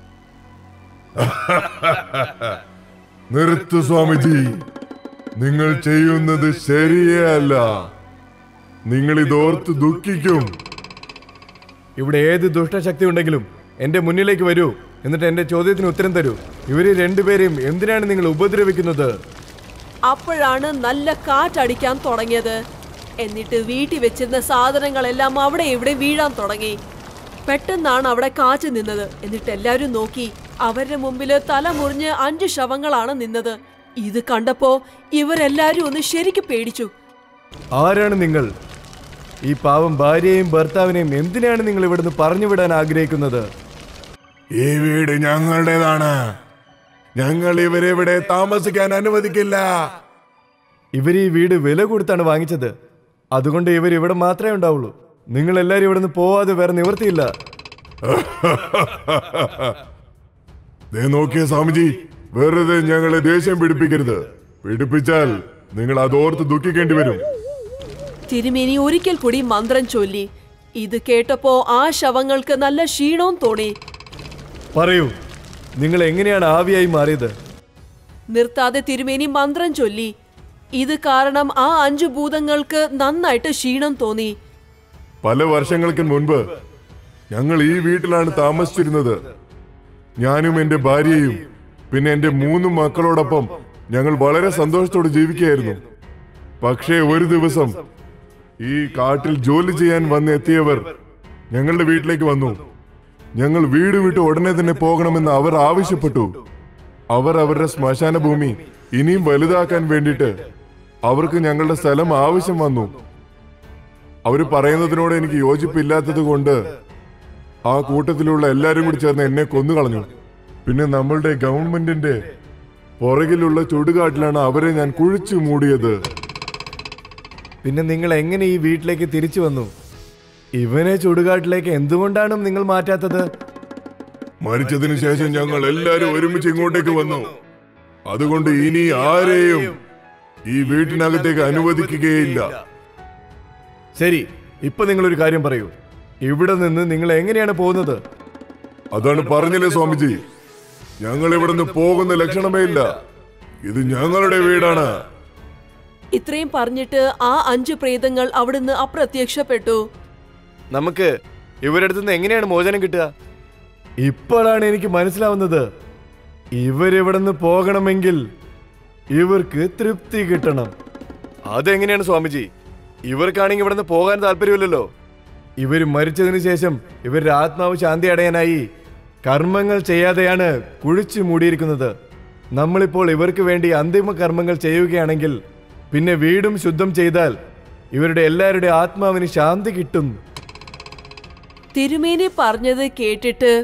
നിർത്തു സ്വാമിജി നിങ്ങൾ ചെയ്യുന്നത് ശരിയേ അല്ല നിങ്ങൾ ഇതോർത്ത് ദുഃഖിക്കും ഇവിടെ ഏത് ദുഷ്ടശക്തി ഉണ്ടെങ്കിലും എന്റെ മുന്നിലേക്ക് വരൂ എന്നിട്ട് എന്റെ ചോദ്യത്തിന് ഉത്തരം തരൂ ഇവര് രണ്ടുപേരെയും എന്തിനാണ് നിങ്ങൾ ഉപദ്രവിക്കുന്നത് അപ്പോഴാണ് നല്ല കാറ്റടിക്കാൻ തുടങ്ങിയത് എന്നിട്ട് വീട്ടിൽ വെച്ചിരുന്ന സാധനങ്ങളെല്ലാം അവിടെ ഇവിടെ വീഴാൻ തുടങ്ങി പെട്ടെന്നാണ് അവിടെ കാച്ചു നിന്നത് എന്നിട്ട് എല്ലാവരും നോക്കി അവരുടെ മുമ്പില് തല മുറിഞ്ഞ് അഞ്ച് ശവങ്ങളാണ് നിന്നത് ഇത് കണ്ടപ്പോ ഇവരെല്ലാരും ഒന്ന് ശരിക്ക് പേടിച്ചു ആരാണ് നിങ്ങൾ ഈ പാവം ഭാര്യയെയും ഭർത്താവിനെയും എന്തിനാണ് നിങ്ങൾ ഇവിടുന്ന് പറഞ്ഞു വിടാൻ ആഗ്രഹിക്കുന്നത് ഈ വീട് ഞങ്ങളുടേതാണ് ഞങ്ങൾ ഇവരെ ഇവിടെ താമസിക്കാൻ അനുവദിക്കില്ല ഇവർ ഈ വീട് വില കൊടുത്താണ് വാങ്ങിച്ചത് അതുകൊണ്ട് ഇവർ ഇവിടെ മാത്രമേ ഉണ്ടാവുള്ളൂ നിങ്ങൾ എല്ലാവരും ഇവിടുന്ന് പോവാതെ വേറെ നിവൃത്തിയില്ല ദേ നോക്കിയ സ്വാമിജി വെറുതെ ഞങ്ങളെ ദേഷ്യം പിടിപ്പിക്കരുത് പിടിപ്പിച്ചാൽ നിങ്ങൾ അതോർത്ത് ദുഃഖിക്കേണ്ടി വരും തിരുമേനി ഒരിക്കൽ കൂടി മന്ത്രം ചൊല്ലി ഇത് കേട്ടപ്പോ ആ ശവങ്ങൾക്ക് നല്ല ക്ഷീണവും തോന്നി പറയൂ നിങ്ങൾ എങ്ങനെയാണ് ആവിയായി മാറിയത് നിർത്താതെ തിരുമേനി മന്ത്രം ചൊല്ലി ഇത് കാരണം ആ അഞ്ചു ഭൂതങ്ങൾക്ക് നന്നായിട്ട് ക്ഷീണം തോന്നി പല വർഷങ്ങൾക്ക് മുൻപ് ഞങ്ങൾ ഈ വീട്ടിലാണ് താമസിച്ചിരുന്നത് ഞാനും എന്റെ ഭാര്യയും പിന്നെ എന്റെ മൂന്ന് മക്കളോടൊപ്പം ഞങ്ങൾ വളരെ സന്തോഷത്തോടെ ജീവിക്കുകയായിരുന്നു പക്ഷേ ഒരു ദിവസം ഈ കാട്ടിൽ ജോലി ചെയ്യാൻ വന്നെത്തിയവർ ഞങ്ങളുടെ വീട്ടിലേക്ക് വന്നു ഞങ്ങൾ വീട് വിട്ട് ഉടനെ തന്നെ പോകണമെന്ന് അവർ ആവശ്യപ്പെട്ടു അവർ അവരുടെ ശ്മശാന ഭൂമി ഇനിയും വലുതാക്കാൻ വേണ്ടിയിട്ട് അവർക്ക് ഞങ്ങളുടെ സ്ഥലം ആവശ്യം വന്നു അവര് പറയുന്നതിനോട് എനിക്ക് യോജിപ്പില്ലാത്തത് കൊണ്ട് ആ കൂട്ടത്തിലുള്ള എല്ലാരും കൂടി ചേർന്ന് എന്നെ കൊന്നുകളഞ്ഞു പിന്നെ നമ്മളുടെ ഗവൺമെന്റിന്റെ പുറകിലുള്ള ചുടുകാട്ടിലാണ് അവരെ ഞാൻ കുഴിച്ചു മൂടിയത് പിന്നെ നിങ്ങൾ എങ്ങനെ ഈ വീട്ടിലേക്ക് തിരിച്ചു വന്നു ഇവനെ ചുടുകാട്ടിലേക്ക് എന്തുകൊണ്ടാണ് നിങ്ങൾ മാറ്റാത്തത് മരിച്ചതിന് ശേഷം ഞങ്ങൾ എല്ലാരും ഒരുമിച്ച് ഇങ്ങോട്ടേക്ക് വന്നു അതുകൊണ്ട് ഇനി ആരെയും ഈ വീട്ടിനകത്തേക്ക് അനുവദിക്കുകയില്ല ശരി ഇപ്പൊ നിങ്ങളൊരു കാര്യം പറയൂ ഇവിടെ നിന്ന് നിങ്ങൾ എങ്ങനെയാണ് പോകുന്നത് അതാണ് പറഞ്ഞില്ലേ സ്വാമിജി ഞങ്ങൾ ഇവിടുന്ന് പോകുന്ന ലക്ഷണമേ ഇല്ല ഇത് ഞങ്ങളുടെ വീടാണ് ഇത്രയും പറഞ്ഞിട്ട് ആ അഞ്ചു പ്രേതങ്ങൾ അവിടുന്ന് അപ്രത്യക്ഷപ്പെട്ടു നമുക്ക് ഇവരുടെ അടുത്ത് നിന്ന് എങ്ങനെയാണ് മോചനം കിട്ടുക ഇപ്പോഴാണ് എനിക്ക് മനസ്സിലാവുന്നത് ഇവരിവിടെ നിന്ന് പോകണമെങ്കിൽ ഇവർക്ക് തൃപ്തി കിട്ടണം അതെങ്ങനെയാണ് സ്വാമിജി ഇവർക്കാണെങ്കിൽ ഇവിടെ നിന്ന് പോകാൻ താല്പര്യമില്ലല്ലോ ഇവർ മരിച്ചതിന് ശേഷം ഇവരുടെ ആത്മാവ് ശാന്തി അടയാനായി കർമ്മങ്ങൾ ചെയ്യാതെയാണ് കുഴിച്ചു മൂടിയിരിക്കുന്നത് നമ്മളിപ്പോൾ ഇവർക്ക് വേണ്ടി അന്തിമ കർമ്മങ്ങൾ ചെയ്യുകയാണെങ്കിൽ പിന്നെ വീടും ശുദ്ധം ചെയ്താൽ ഇവരുടെ എല്ലാവരുടെ ആത്മാവിന് ശാന്തി കിട്ടും തിരുമേനി പറഞ്ഞത് കേട്ടിട്ട്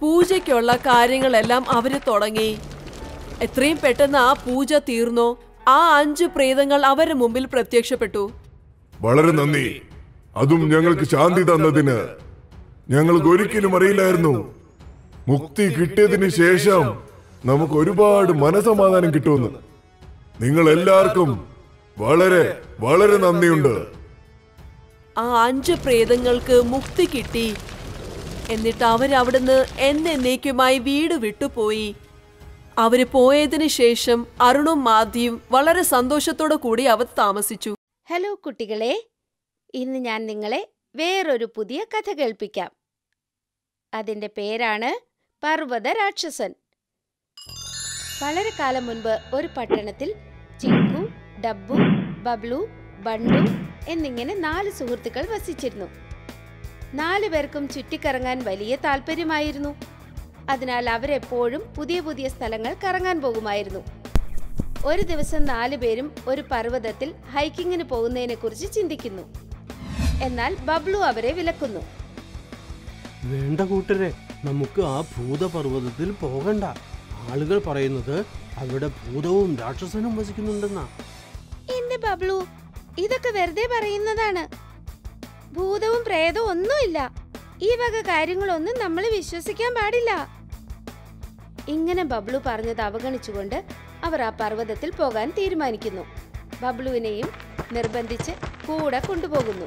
പൂജയ്ക്കുള്ള കാര്യങ്ങളെല്ലാം അവര് തുടങ്ങി എത്രയും പെട്ടെന്ന് ആ പൂജ തീർന്നോ ആ അഞ്ച് പ്രേതങ്ങൾ അവരുടെ മുമ്പിൽ പ്രത്യക്ഷപ്പെട്ടു വളരെ നന്ദി അതും ഞങ്ങൾക്ക് ശാന്തി തന്നതിന് ഞങ്ങൾക്ക് ഒരിക്കലും അറിയില്ലായിരുന്നു മുക്തി കിട്ടിയതിന് ശേഷം നമുക്ക് ഒരുപാട് മനസമാധാനം കിട്ടുമെന്ന് നിങ്ങൾ എല്ലാവർക്കും വളരെ വളരെ നന്ദിയുണ്ട് ആ അഞ്ച് പ്രേതങ്ങൾക്ക് മുക്തി കിട്ടി എന്നിട്ട് അവരവിടുന്ന് എന്നേക്കുമായി വീട് വിട്ടുപോയി അവര് പോയതിനു ശേഷം അരുണും മാധ്യയും വളരെ സന്തോഷത്തോടു കൂടി അവർ താമസിച്ചു ഹലോ കുട്ടികളെ ഇന്ന് ഞാൻ നിങ്ങളെ വേറൊരു പുതിയ കഥ കേൾപ്പിക്കാം അതിന്റെ പേരാണ് പർവ്വത രാക്ഷസൻ വളരെ കാലം മുൻപ് ഒരു പട്ടണത്തിൽ ചിങ്കു ഡബ്ബു ബബ്ലു ബണ്ടു എന്നിങ്ങനെ നാല് സുഹൃത്തുക്കൾ വസിച്ചിരുന്നു നാലു പേർക്കും ചുറ്റിക്കറങ്ങാൻ വലിയ താല്പര്യമായിരുന്നു അതിനാൽ അവരെപ്പോഴും പുതിയ പുതിയ സ്ഥലങ്ങൾ കറങ്ങാൻ പോകുമായിരുന്നു ഒരു ദിവസം നാലു പേരും ഒരു പർവ്വതത്തിൽ ഹൈക്കിങ്ങിന് പോകുന്നതിനെക്കുറിച്ച് ചിന്തിക്കുന്നു എന്നാൽ ബബ്ലു അവരെ വിലക്കുന്നു വേണ്ട കൂട്ടരെ നമുക്ക് ആ ഭൂതപർവ്വതത്തിൽ പോകണ്ട ആളുകൾ പറയുന്നത് അവിടെ ഭൂതവും രാക്ഷസനും വസിക്കുന്നുണ്ടെന്നാ എന്റെ ബബ്ലു ഇതൊക്കെ വെറുതെ പറയുന്നതാണ് ഭൂതവും പ്രേതവും ഒന്നുമില്ല ഈ വക കാര്യങ്ങളൊന്നും നമ്മൾ വിശ്വസിക്കാൻ പാടില്ല ഇങ്ങനെ ബബ്ലു പറഞ്ഞത് അവഗണിച്ചുകൊണ്ട് അവർ ആ പർവ്വതത്തിൽ പോകാൻ തീരുമാനിക്കുന്നു ബബ്ലുവിനെയും നിർബന്ധിച്ച് കൂടെ കൊണ്ടുപോകുന്നു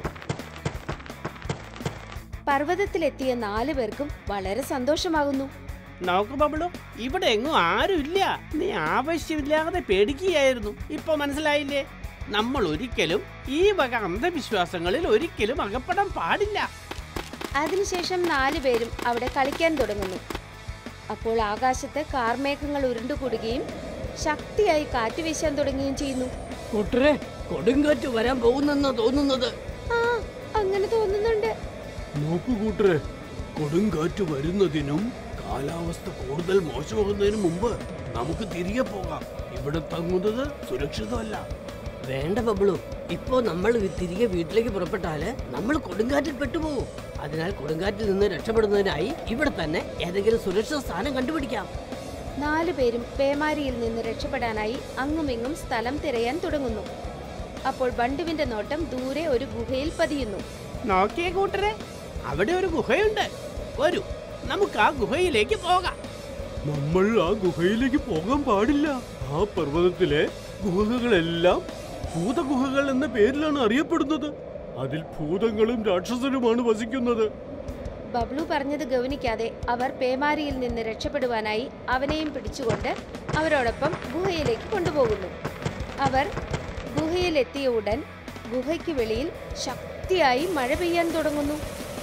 പർവ്വതത്തിലെത്തിയ നാലു പേർക്കും വളരെ സന്തോഷമാകുന്നു നോക്ക് ബബിളു ഇവിടെ എങ്ങും ആരുമില്ല നീ ആവശ്യമില്ലാതെ പേടിക്കുകയായിരുന്നു ഇപ്പൊ മനസ്സിലായില്ലേ നമ്മൾ ഒരിക്കലും ഈ വക അന്ധവിശ്വാസങ്ങളിൽ ഒരിക്കലും അകപ്പെടാൻ പാടില്ല അതിനുശേഷം നാലുപേരും അവിടെ കളിക്കാൻ തുടങ്ങുന്നു അപ്പോൾ ആകാശത്ത് കാർമേഘങ്ങൾ ഉരുണ്ടുകൂടുകയും ശക്തിയായി കാറ്റ് വീശാൻ തുടങ്ങുകയും ചെയ്യുന്നു കൂട്ടരെ കൊടുങ്കാറ്റ് വരാൻ പോകുന്നെന്നാ തോന്നുന്നത് ആ അങ്ങനെ തോന്നുന്നുണ്ട് നോക്കു കൂട്ടരെ കൊടുങ്കാറ്റ് വരുന്നതിനും കാലാവസ്ഥ കൂടുതൽ മോശമാകുന്നതിനും മുമ്പ് നമുക്ക് തിരികെ പോകാം ഇവിടെ തങ്ങുന്നത് സുരക്ഷിതമല്ല വേണ്ട ബബ്ലു ഇപ്പോ നമ്മൾ തിരികെ വീട്ടിലേക്ക് പുറപ്പെട്ടാല് നമ്മൾ കൊടുങ്കാറ്റിൽ പെട്ടുപോകും അതിനാൽ കൊടുങ്കാറ്റിൽ നിന്ന് രക്ഷപ്പെടുന്നതിനായി ഇവിടെ തന്നെ ഏതെങ്കിലും സുരക്ഷിത സ്ഥാനം കണ്ടുപിടിക്കാം നാലുപേരും പേമാരിയിൽ നിന്ന് രക്ഷപ്പെടാനായി അങ്ങുമിങ്ങും സ്ഥലം തിരയാൻ തുടങ്ങുന്നു അപ്പോൾ ബണ്ടുവിന്റെ നോട്ടം ദൂരെ ഒരു ഗുഹയിൽ പതിയുന്നു നോക്കിയേ കൂട്ടരെ അവിടെ ഒരു ഗുഹയുണ്ട് വരൂ നമുക്ക് ആ ഗുഹയിലേക്ക് പോകാം നമ്മൾ ആ ഗുഹയിലേക്ക് പോകാൻ പാടില്ല ആ പർവ്വതത്തിലെ ഗുഹകളെല്ലാം ഭൂതഗുഹകൾ എന്ന പേരിലാണ് അറിയപ്പെടുന്നത് അതിൽ ഭൂതങ്ങളും രാക്ഷസനുമാണ് വസിക്കുന്നത് ബബ്ലു പറഞ്ഞത് ഗൗനിക്കാതെ അവർ പേമാരിയിൽ നിന്ന് രക്ഷപ്പെടുവാനായി അവനെയും പിടിച്ചുകൊണ്ട് അവരോടൊപ്പം ഗുഹയിലേക്ക് കൊണ്ടുപോകുന്നു അവർ ഗുഹയിലെത്തിയ ഉടൻ ഗുഹയ്ക്ക് വെളിയിൽ ശക്തിയായി മഴ പെയ്യാൻ തുടങ്ങുന്നു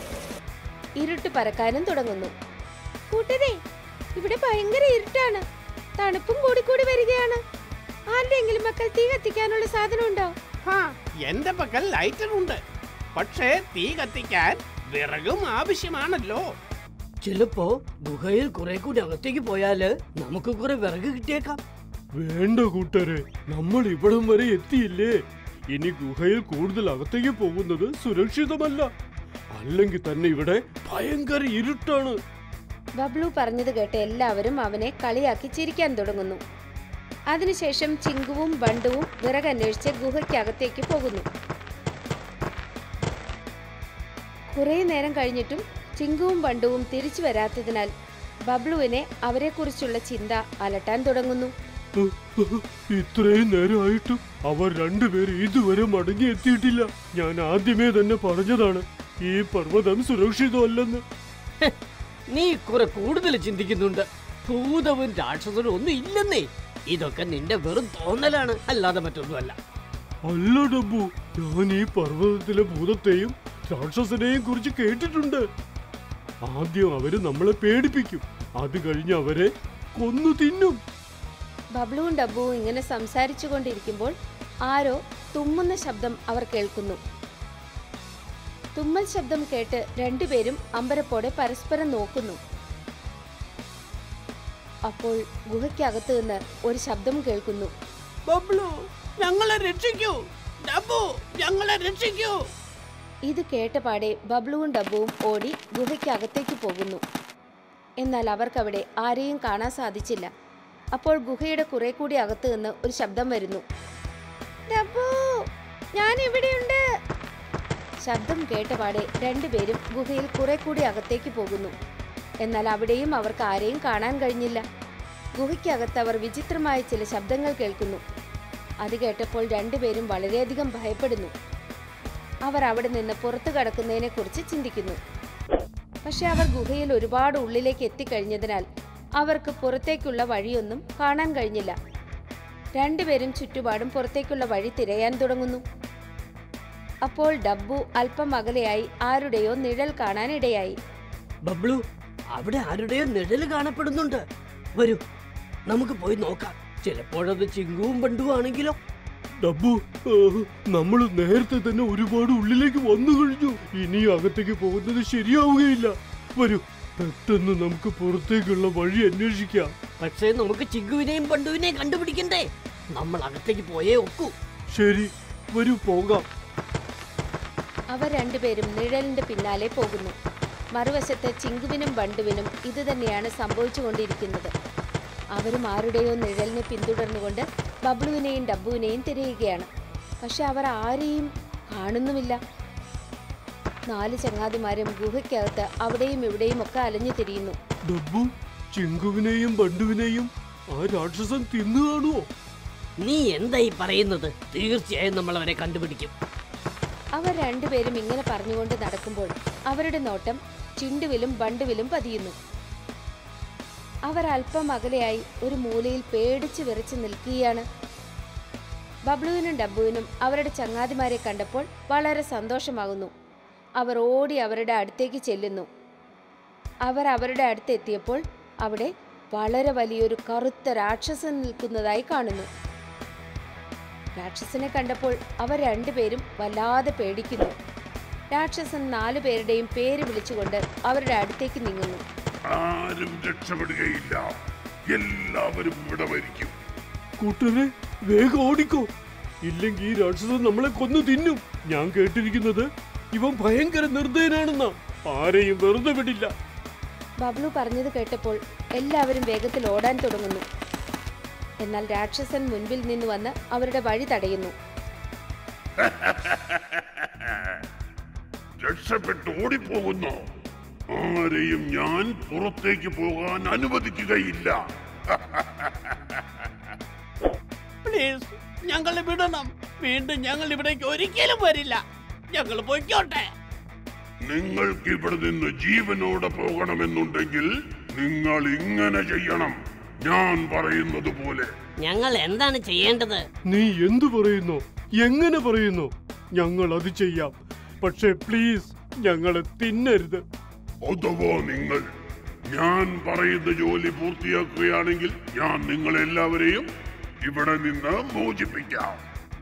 ഇരുട്ട് പരക്കാനും തുടങ്ങുന്നു കൂട്ടരെ ഇവിടെ ഭയങ്കര ഇരുട്ടാണ് തണുപ്പും കൂടിക്കൂടി വരികയാണ് ആരുടെയെങ്കിലും മക്കൾ തീ കത്തിക്കാനുള്ള സാധനം ഉണ്ടോ ഹാ, എന്റെ പക്കൽ ലൈറ്റർ ഉണ്ട് പക്ഷേ തീ കത്തിക്കാൻ വിറകും ആവശ്യമാണല്ലോ ചിലപ്പോ ഗുഹയിൽ കുറെ കൂടി അകത്തേക്ക് പോയാല് നമുക്ക് കുറെ വിറക് കിട്ടിയേക്കാം വേണ്ട കൂട്ടരെ നമ്മൾ ഇവിടം വരെ എത്തിയില്ലേ ഇനി ഗുഹയിൽ കൂടുതൽ അകത്തേക്ക് പോകുന്നത് സുരക്ഷിതമല്ല അല്ലെങ്കിൽ തന്നെ ഇവിടെ ഭയങ്കര ഇരുട്ടാണ് ബബ്ലു പറഞ്ഞത് കേട്ട് എല്ലാവരും അവനെ കളിയാക്കി ചിരിക്കാൻ തുടങ്ങുന്നു അതിനുശേഷം ചിങ്കുവും ബണ്ടുവും വിറകന്വേഷിച്ച് ഗുഹയ്ക്കകത്തേക്ക് പോകുന്നു കുറേ നേരം കഴിഞ്ഞിട്ടും ചിങ്കുവും ബണ്ടുവും തിരിച്ചു വരാത്തതിനാൽ ബബ്ലുവിനെ അവരെക്കുറിച്ചുള്ള ചിന്ത അലട്ടാൻ തുടങ്ങുന്നു ഇത്രയും നേരമായിട്ടും അവർ രണ്ടുപേരും ഇതുവരെ മടങ്ങി എത്തിയിട്ടില്ല ഞാൻ ആദ്യമേ തന്നെ പറഞ്ഞതാണ് ഈ പർവ്വതം സുരക്ഷിതമല്ലെന്ന് നീ കുറെ കൂടുതൽ ചിന്തിക്കുന്നുണ്ട് ഭൂതവും രാക്ഷസനും ഒന്നും ഇല്ലെന്നേ ഇതൊക്കെ നിന്റെ വെറും തോന്നലാണ് അല്ലാതെ മറ്റൊന്നുമല്ല അല്ല ഡബ്ബു ഞാൻ ഈ പർവ്വതത്തിലെ ഭൂതത്തെയും രാക്ഷസനെയും കുറിച്ച് കേട്ടിട്ടുണ്ട് ആദ്യം അവര് നമ്മളെ പേടിപ്പിക്കും അത് കഴിഞ്ഞ് അവരെ കൊന്നു തിന്നും ബബ്ലുവും ഡബ്ബുവും ഇങ്ങനെ സംസാരിച്ചു കൊണ്ടിരിക്കുമ്പോൾ ആരോ തുമ്മുന്ന ശബ്ദം അവർ കേൾക്കുന്നു തുമ്മൽ ശബ്ദം കേട്ട് രണ്ടുപേരും അമ്പരപ്പോടെ പരസ്പരം നോക്കുന്നു അപ്പോൾ ഗുഹയ്ക്കകത്ത് നിന്ന് ഒരു ശബ്ദം കേൾക്കുന്നു ബബ്ലു ഞങ്ങളെ രക്ഷിക്കൂ ഡബ്ബു ഞങ്ങളെ രക്ഷിക്കൂ ഇത് കേട്ടപാടെ ബബ്ലുവും ഡബ്ബുവും ഓടി ഗുഹയ്ക്കകത്തേക്ക് പോകുന്നു എന്നാൽ അവർക്കവിടെ ആരെയും കാണാൻ സാധിച്ചില്ല അപ്പോൾ ഗുഹയുടെ കുറെ കൂടി അകത്ത് നിന്ന് ഒരു ശബ്ദം വരുന്നു ഡബ്ബു ഞാൻ ഇവിടെയുണ്ട് ശബ്ദം കേട്ടപാടെ രണ്ടുപേരും ഗുഹയിൽ കുറെ കൂടി അകത്തേക്ക് പോകുന്നു എന്നാൽ അവിടെയും അവർക്ക് ആരെയും കാണാൻ കഴിഞ്ഞില്ല ഗുഹയ്ക്കകത്ത് അവർ വിചിത്രമായ ചില ശബ്ദങ്ങൾ കേൾക്കുന്നു അത് കേട്ടപ്പോൾ രണ്ടുപേരും വളരെയധികം ഭയപ്പെടുന്നു അവർ അവിടെ നിന്ന് പുറത്തു കടക്കുന്നതിനെ കുറിച്ച് ചിന്തിക്കുന്നു പക്ഷെ അവർ ഗുഹയിൽ ഒരുപാട് ഉള്ളിലേക്ക് എത്തിക്കഴിഞ്ഞതിനാൽ അവർക്ക് പുറത്തേക്കുള്ള വഴിയൊന്നും കാണാൻ കഴിഞ്ഞില്ല രണ്ടുപേരും ചുറ്റുപാടും പുറത്തേക്കുള്ള വഴി തിരയാൻ തുടങ്ങുന്നു അപ്പോൾ ഡബ്ബു അല്പം അകലെയായി ആരുടെയോ നിഴൽ കാണാൻ ഇടയായി ബബ്ലു അവിടെ ആരുടെയോ നിഴല് കാണപ്പെടുന്നുണ്ട് വരൂ നമുക്ക് പോയി നോക്കാം ചിലപ്പോഴത് ചിങ്കുവും ബണ്ടുവും ആണെങ്കിലോ ഡബ്ബു നമ്മൾ നേരത്തെ തന്നെ ഒരുപാട് ഉള്ളിലേക്ക് വന്നു കഴിഞ്ഞു ഇനി അകത്തേക്ക് പോകുന്നത് ശരിയാവുകയില്ല വരൂ പെട്ടെന്ന് നമുക്ക് പുറത്തേക്കുള്ള വഴി അന്വേഷിക്കാം പക്ഷേ നമുക്ക് ചിങ്കുവിനെയും ബണ്ടുവിനെയും കണ്ടുപിടിക്കണ്ടേ നമ്മൾ അകത്തേക്ക് പോയേ ഒക്കൂ ശരി വരൂ പോകാം അവർ രണ്ടുപേരും നിഴലിന്റെ പിന്നാലെ പോകുന്നു മറുവശത്ത് ചിങ്കുവിനും ബണ്ടുവിനും ഇതുതന്നെയാണ് സംഭവിച്ചുകൊണ്ടിരിക്കുന്നത് അവരും ആരുടെയോ നിഴലിനെ പിന്തുടർന്നുകൊണ്ട് ബബ്ലുവിനെയും ഡബ്ബുവിനെയും തിരയുകയാണ് പക്ഷെ അവർ ആരെയും കാണുന്നുമില്ല നാല് ചങ്ങാതിമാരും ഗുഹയ്ക്കകത്ത് അവിടെയും ഇവിടെയും ഒക്കെ അലഞ്ഞു തിരിയുന്നു ഡബ്ബു ചിങ്കുവിനെയും ബണ്ടുവിനെയും ആ രാക്ഷസൻ തിന്നു കാണുവോ നീ എന്തായി പറയുന്നത് തീർച്ചയായും നമ്മൾ അവരെ കണ്ടുപിടിക്കും അവർ രണ്ടുപേരും ഇങ്ങനെ പറഞ്ഞുകൊണ്ട് നടക്കുമ്പോൾ അവരുടെ നോട്ടം ചിണ്ടുവിലും ബണ്ടുവിലും പതിയുന്നു അവർ അല്പം അകലെയായി ഒരു മൂലയിൽ പേടിച്ച് വിറച്ച് നിൽക്കുകയാണ് ബബ്ലുവിനും ഡബ്ബുവിനും അവരുടെ ചങ്ങാതിമാരെ കണ്ടപ്പോൾ വളരെ സന്തോഷമാകുന്നു അവർ ഓടി അവരുടെ അടുത്തേക്ക് ചെല്ലുന്നു അവർ അവരുടെ അടുത്തെത്തിയപ്പോൾ അവിടെ വളരെ വലിയൊരു കറുത്ത രാക്ഷസൻ നിൽക്കുന്നതായി കാണുന്നു രാക്ഷസനെ കണ്ടപ്പോൾ അവർ രണ്ടുപേരും വല്ലാതെ പേടിക്കുന്നു രാക്ഷസൻ നാലു പേരുടെയും പേര് വിളിച്ചുകൊണ്ട് അവരുടെ അടുത്തേക്ക് നീങ്ങുന്നു ആരും രക്ഷപ്പെടുകയില്ല എല്ലാവരും ഇവിടെ മരിക്കും കൂട്ടരെ വേഗം ഓടിക്കോ ഇല്ലെങ്കിൽ ഈ രാക്ഷസൻ നമ്മളെ കൊന്നു തിന്നും ഞാൻ കേട്ടിരിക്കുന്നത് ഇവൻ ഭയങ്കര നിർദ്ദയനാണെന്നാ ആരെയും വെറുതെ വിടില്ല ബബ്ലു പറഞ്ഞത് കേട്ടപ്പോൾ എല്ലാവരും വേഗത്തിൽ ഓടാൻ തുടങ്ങുന്നു എന്നാൽ രാക്ഷസൻ മുൻപിൽ നിന്ന് വന്ന് അവരുടെ വഴി തടയുന്നു രക്ഷപ്പെട്ട് ഓടിപ്പോകുന്നു ആരെയും ഞാൻ പുറത്തേക്ക് പോകാൻ അനുവദിക്കുകയില്ല പ്ലീസ് ഞങ്ങളെ വിടണം വീണ്ടും ഞങ്ങൾ ഇവിടേക്ക് ഒരിക്കലും വരില്ല ഞങ്ങൾ പൊയ്ക്കോട്ടെ നിങ്ങൾക്ക് ഇവിടെ നിന്ന് ജീവനോടെ പോകണമെന്നുണ്ടെങ്കിൽ നിങ്ങൾ ഇങ്ങനെ ചെയ്യണം ഞാൻ പറയുന്നത് പോലെ ഞങ്ങൾ എന്താണ് ചെയ്യേണ്ടത് നീ എന്തു പറയുന്നു എങ്ങനെ പറയുന്നു ഞങ്ങൾ അത് ചെയ്യാം പക്ഷേ പ്ലീസ് ഞങ്ങളെ തിന്നരുത് അഥവാ നിങ്ങൾ ഞാൻ പറയുന്ന ജോലി പൂർത്തിയാക്കുകയാണെങ്കിൽ ഞാൻ നിങ്ങളെല്ലാവരെയും ഇവിടെ നിന്ന് മോചിപ്പിക്കാം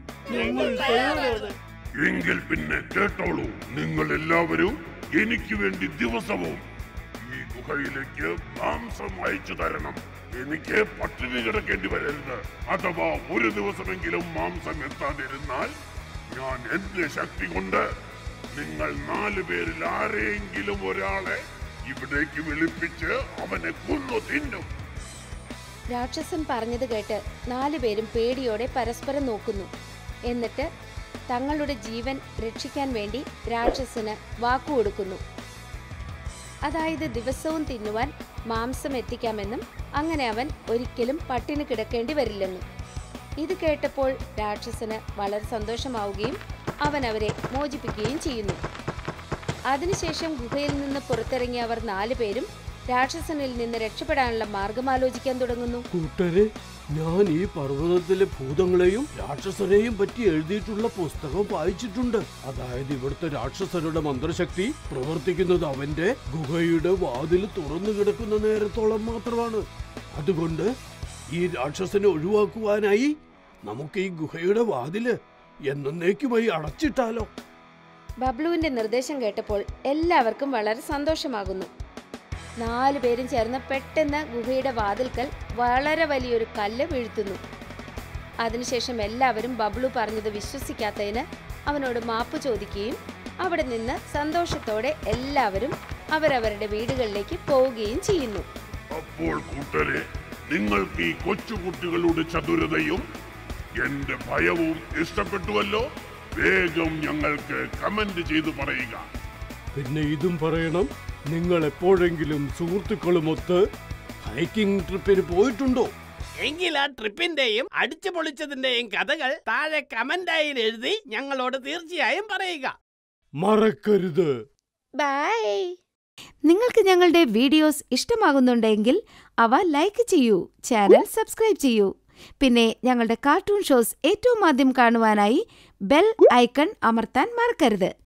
എങ്കിൽ പിന്നെ കേട്ടോളൂ നിങ്ങൾ എല്ലാവരും എനിക്ക് വേണ്ടി ദിവസവും ഈ ഗുഹയിലേക്ക് മാംസം അയച്ചു തരണം എനിക്ക് പട്ടിണി കിടക്കേണ്ടി വരരുത് അഥവാ ഒരു ദിവസമെങ്കിലും മാംസം എത്താതിരുന്നാൽ ഞാൻ എന്റെ ശക്തി കൊണ്ട് നിങ്ങൾ നാല് പേരിൽ ആരെയെങ്കിലും ഒരാളെ ഇവിടേക്ക് വിളിപ്പിച്ച് അവനെ കൊന്നു തിന്നും രാക്ഷസൻ പറഞ്ഞത് കേട്ട് നാലുപേരും പേടിയോടെ പരസ്പരം നോക്കുന്നു എന്നിട്ട് തങ്ങളുടെ ജീവൻ രക്ഷിക്കാൻ വേണ്ടി രാക്ഷസന് വാക്കുകൊടുക്കുന്നു അതായത് ദിവസവും തിന്നുവാൻ മാംസം എത്തിക്കാമെന്നും അങ്ങനെ അവൻ ഒരിക്കലും പട്ടിണി കിടക്കേണ്ടി വരില്ലെന്നും ഇത് കേട്ടപ്പോൾ രാക്ഷസന് വളരെ സന്തോഷമാവുകയും അവൻ അവരെ മോചിപ്പിക്കുകയും ചെയ്യുന്നു അതിനുശേഷം ഗുഹയിൽ നിന്ന് പുറത്തിറങ്ങിയ അവർ നാലുപേരും രാക്ഷസനിൽ നിന്ന് രക്ഷപ്പെടാനുള്ള മാർഗം ആലോചിക്കാൻ തുടങ്ങുന്നു കൂട്ടരെ ഞാൻ ഈ പർവ്വതത്തിലെ ഭൂതങ്ങളെയും രാക്ഷസരെയും പറ്റി എഴുതിയിട്ടുള്ള പുസ്തകം വായിച്ചിട്ടുണ്ട് അതായത് ഇവിടുത്തെ രാക്ഷസരുടെ മന്ത്രശക്തി പ്രവർത്തിക്കുന്നത് അവന്റെ ഗുഹയുടെ വാതിൽ തുറന്നു കിടക്കുന്ന നേരത്തോളം മാത്രമാണ് അതുകൊണ്ട് ഈ രാക്ഷസനെ ഒഴിവാക്കുവാനായി നമുക്ക് ഈ ഗുഹയുടെ വാതില് എന്നേക്കുമായി അടച്ചിട്ടാലോ ബബ്ലുവിന്റെ നിർദ്ദേശം കേട്ടപ്പോൾ എല്ലാവർക്കും വളരെ സന്തോഷമാകുന്നു നാലു പേരും ചേർന്ന് പെട്ടെന്ന് ഗുഹയുടെ വാതിൽക്കൽ വളരെ വലിയൊരു കല്ല് വീഴ്ത്തുന്നു അതിനുശേഷം എല്ലാവരും ബബ്ലു പറഞ്ഞത് വിശ്വസിക്കാത്തതിന് അവനോട് മാപ്പ് ചോദിക്കുകയും അവിടെ നിന്ന് സന്തോഷത്തോടെ എല്ലാവരും അവരവരുടെ വീടുകളിലേക്ക് പോവുകയും ചെയ്യുന്നു അപ്പോൾ കൂട്ടരെ നിങ്ങൾക്ക് ഈ കൊച്ചുകുട്ടികളുടെ ചതുരതയും എന്റെ ഭയവും ഇഷ്ടപ്പെട്ടുവല്ലോ വേഗം ഞങ്ങൾക്ക് കമന്റ് ചെയ്തു പറയുക പിന്നെ ഇതും പറയണം നിങ്ങൾ എപ്പോഴെങ്കിലും സുഹൃത്തുക്കളുമൊത്ത് ഹൈക്കിംഗ് ട്രിപ്പിന് പോയിട്ടുണ്ടോ എങ്കിൽ ആ ട്രിപ്പിന്റെയും അടിച്ചു പൊളിച്ചതിന്റെയും കഥകൾ താഴെ കമന്റായി എഴുതി ഞങ്ങളോട് തീർച്ചയായും പറയുക മറക്കരുത് ബൈ നിങ്ങൾക്ക് ഞങ്ങളുടെ വീഡിയോസ് ഇഷ്ടമാകുന്നുണ്ടെങ്കിൽ അവ ലൈക്ക് ചെയ്യൂ ചാനൽ സബ്സ്ക്രൈബ് ചെയ്യൂ പിന്നെ ഞങ്ങളുടെ കാർട്ടൂൺ ഷോസ് ഏറ്റവും ആദ്യം കാണുവാനായി ബെൽ ഐക്കൺ അമർത്താൻ മറക്കരുത്